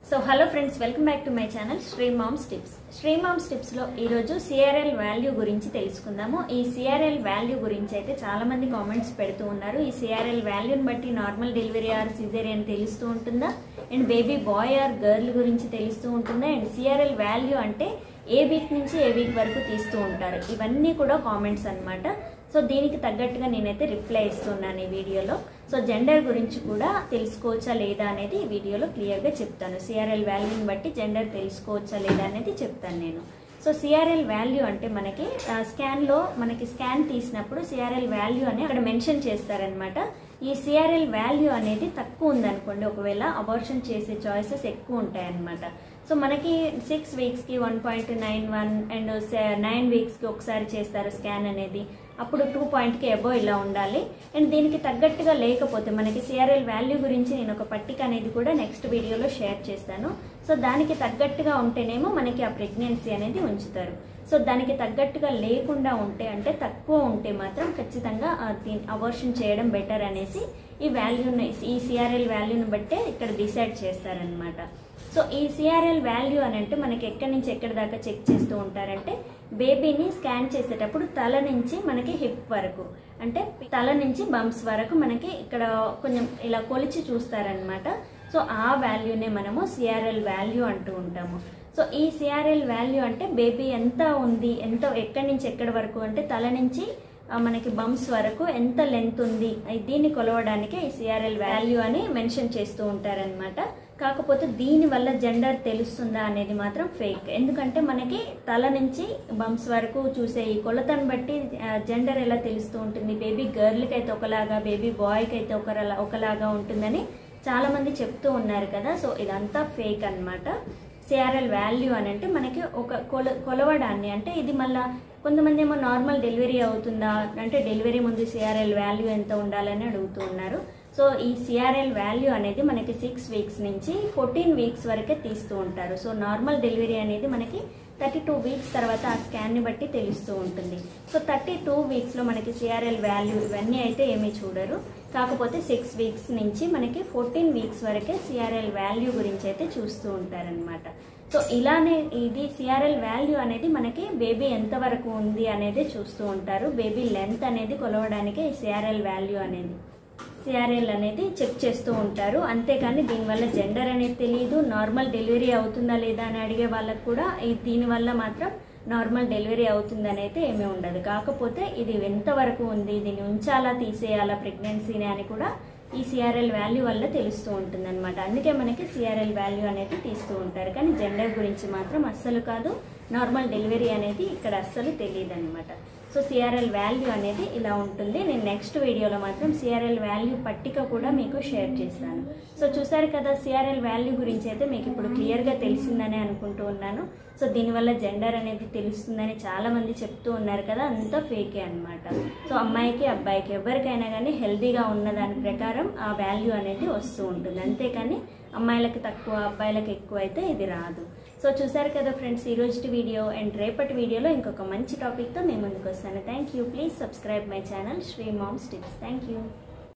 so hello friends welcome back to my channel Sri moms tips Sri moms tips లో ఈ రోజు CRL value గురించి తెలుసుకుందాము ఈ సిఆర్ఎల్ వాల్యూ గురించి అయితే చాలా మంది కామెంట్స్ పెడుతూ ఉన్నారు ఈ సిఆర్ఎల్ వాల్యూని బట్టి నార్మల్ డెలివరీ ఆర్ సిజేరియన్ తెలుస్తూ ఉంటుందా and baby boy or girl గురించి తెలుస్తూ ఉంటుందా అండ్ సిఆర్ఎల్ వాల్యూ అంటే ఏ వీక్ నుంచి ఏ వీక్ వరకు తీస్తూ ఉంటారు ఇవన్నీ కూడా కామెంట్స్ అన్నమాట సో దీనికి తగ్గట్టుగా నేనైతే రిప్లై ఇస్తున్నాను ఈ వీడియోలో సో జెండర్ గురించి కూడా తెలుసుకోవచ్చా లేదా అనేది ఈ వీడియోలో క్లియర్గా చెప్తాను సిఆర్ఎల్ వాల్యూని బట్టి జెండర్ తెలుసుకోవచ్చా లేదా అనేది చెప్తాను నేను సో సిఆర్ఎల్ వాల్యూ అంటే మనకి ఆ, స్కాన్లో మనకి స్కాన్ తీసినప్పుడు సిఆర్ఎల్ వాల్యూ అని అక్కడ మెన్షన్ చేస్తారనమాట ఈ సిఆర్ఎల్ వాల్యూ అనేది తక్కువ ఉందనుకోండి ఒకవేళ అబార్షన్ చేసే చాయిసెస్ ఎక్కువ ఉంటాయన్నమాట సో మనకి సిక్స్ వీక్స్కి one point nine one and nine వీక్స్కి ఒకసారి చేస్తారు స్కాన్ అనేది అప్పుడు టూ పాయింట్కి ఎబో ఇలా ఉండాలి అండ్ దీనికి తగ్గట్టుగా లేకపోతే మనకి సిఆర్ఎల్ వాల్యూ గురించి నేను ఒక పట్టిక అనేది కూడా నెక్స్ట్ వీడియోలో షేర్ చేస్తాను సో దానికి తగ్గట్టుగా ఉంటేనేమో మనకి ఆ ప్రెగ్నెన్సీ అనేది ఉంచుతారు సో దానికి తగ్గట్టుగా లేకుండా ఉంటే అంటే తక్కువ ఉంటే మాత్రం ఖచ్చితంగా అవర్షన్ చేయడం బెటర్ అనేసి ఈ వాల్యూని ఈ సిఆర్ఎల్ వాల్యూని బట్టే ఇక్కడ డిసైడ్ చేస్తారనమాట సో ఈ సిఆర్ఎల్ వాల్యూ అని అంటే మనకి ఎక్కడి నుంచి ఎక్కడి దాకా చెక్ చేస్తూ ఉంటారంటే బేబీని స్కాన్ చేసేటప్పుడు తల నుంచి మనకి హిప్ వరకు అంటే తల నుంచి బంప్స్ వరకు మనకి ఇక్కడ కొంచెం ఇలా కొలిచి చూస్తారనమాట సో ఆ వాల్యూనే మనము సిఆర్ఎల్ వాల్యూ అంటూ ఉంటాము సో ఈ సిఆర్ఎల్ వాల్యూ అంటే బేబీ ఎంత ఉంది ఎంత ఎక్కడి నుంచి ఎక్కడి వరకు అంటే తల నుంచి ఆ, మనకి బంప్స్ వరకు ఎంత లెంత్ ఉంది అయి దీన్ని కొలవడానికి ఈ సిఆర్ఎల్ వాల్యూ అని మెన్షన్ చేస్తూ ఉంటారనమాట కాకపోతే దీని వల్ల జెండర్ తెలుస్తుందా అనేది మాత్రం ఫేక్ ఎందుకంటే మనకి తల నుంచి బంప్స్ వరకు చూసే ఈ కొలతను బట్టి జెండర్ ఎలా తెలుస్తూ ఉంటుంది బేబీ గర్ల్కి అయితే ఒకలాగా బేబీ బాయ్కి అయితే ఒకలా ఒకలాగా ఉంటుందని చాలా మంది చెప్తూ ఉన్నారు కదా సో ఇదంతా ఫేక్ అన్నమాట సిఆర్ఎల్ వాల్యూ అని అంటే మనకి ఒక కొల కొలవడాన్ని అంటే ఇది మళ్ళా కొంతమంది ఏమో నార్మల్ డెలివరీ అవుతుందా అంటే డెలివరీ ముందు సిఆర్ఎల్ వాల్యూ ఎంత ఉండాలని అడుగుతూ ఉన్నారు సో ఈ సిఆర్ఎల్ వాల్యూ అనేది మనకి సిక్స్ వీక్స్ నుంచి ఫోర్టీన్ వీక్స్ వరకే తీస్తూ ఉంటారు సో నార్మల్ డెలివరీ అనేది మనకి థర్టీ టూ వీక్స్ తర్వాత ఆ స్కాన్ని బట్టి తెలుస్తూ ఉంటుంది సో థర్టీ టూ వీక్స్లో మనకి సిఆర్ఎల్ వాల్యూ ఇవన్నీ అయితే ఏమీ చూడరు కాకపోతే సిక్స్ వీక్స్ నుంచి మనకి ఫోర్టీన్ వీక్స్ వరకే సిఆర్ఎల్ వాల్యూ గురించి అయితే చూస్తూ ఉంటారనమాట సో ఇలానే ఇది సిఆర్ఎల్ వాల్యూ అనేది మనకి బేబీ ఎంత వరకు ఉంది అనేది చూస్తూ ఉంటారు బేబీ లెంత్ అనేది కొలవడానికి ఈ సిఆర్ఎల్ వాల్యూ అనేది సిఆర్ఎల్ అనేది చెక్ చేస్తూ ఉంటారు అంతేకాని దీనివల్ల జెండర్ అనేది తెలియదు నార్మల్ డెలివరీ అవుతుందా లేదా అని అడిగే వాళ్ళకు కూడా ఈ దీనివల్ల మాత్రం నార్మల్ డెలివరీ అవుతుందని అయితే ఏమీ ఉండదు కాకపోతే ఇది ఎంతవరకు ఉంది దీన్ని ఉంచాలా తీసేయాలా ప్రెగ్నెన్సీని అని కూడా ఈ సిఆర్ఎల్ వాల్యూ వల్ల తెలుస్తూ ఉంటుంది అనమాట అందుకే మనకి సిఆర్ఎల్ వాల్యూ అనేది తీస్తూ ఉంటారు కానీ జెండర్ గురించి మాత్రం అస్సలు కాదు నార్మల్ డెలివరీ అనేది ఇక్కడ అస్సలు తెలియదు అనమాట సో సిఆర్ఎల్ వాల్యూ అనేది ఇలా ఉంటుంది నేను నెక్స్ట్ వీడియోలో మాత్రం సిఆర్ఎల్ వాల్యూ పట్టిక కూడా మీకు షేర్ చేస్తాను సో చూసారు కదా సిఆర్ఎల్ వాల్యూ గురించి అయితే మీకు ఇప్పుడు క్లియర్గా తెలిసిందని అనుకుంటూ ఉన్నాను సో దీనివల్ల జెండర్ అనేది తెలుస్తుందని చాలా మంది చెప్తూ ఉన్నారు కదా అంతా ఫేకే అనమాట సో అమ్మాయికి అబ్బాయికి ఎవరికైనా కానీ హెల్తీగా ఉన్న దాని ప్రకారం ఆ వాల్యూ అనేది వస్తూ ఉంటుంది అంతేకాని అమ్మాయిలకి తక్కువ అబ్బాయిలకి ఎక్కువ అయితే ఇది రాదు సో చూసారు కదా ఫ్రెండ్స్ ఈ రోజు వీడియో అండ్ రేపటి వీడియోలో ఇంకొక మంచి టాపిక్తో మేము ముందుకు వస్తాను thank you please subscribe my channel Sri moms tips thank you